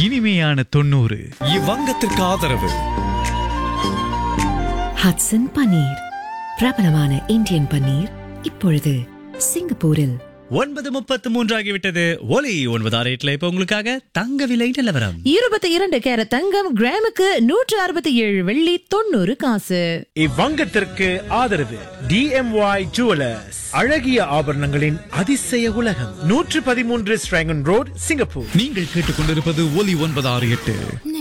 இனிமையான தொண்ணூறு இவ்வங்கத்திற்கு ஆதரவு ஹட்சன் பன்னீர் பிரபலமான இந்தியன் பன்னீர் இப்பொழுது சிங்கப்பூரில் ஒன்பது முப்பத்து மூன்றாகிவிட்டது ஒலி ஒன்பது ஆறு எட்டுல இப்ப உங்களுக்காக தங்க விலை நிலவரம் இருபத்தி இரண்டு கேரட் தங்கம் கிராமுக்கு நூற்று அறுபத்தி ஏழு வெள்ளி தொண்ணூறு காசு இவ்வங்கத்திற்கு ஆதரவு டிஎம்ஒய் ஜுவலர்ஸ் அழகிய ஆபரணங்களின் அதிசய உலகம் நூற்று பதிமூன்று ஸ்ட்ராங்கன் ரோட் சிங்கப்பூர் நீங்கள் கேட்டுக்கொண்டிருப்பது ஒலி ஒன்பது ஆறு எட்டு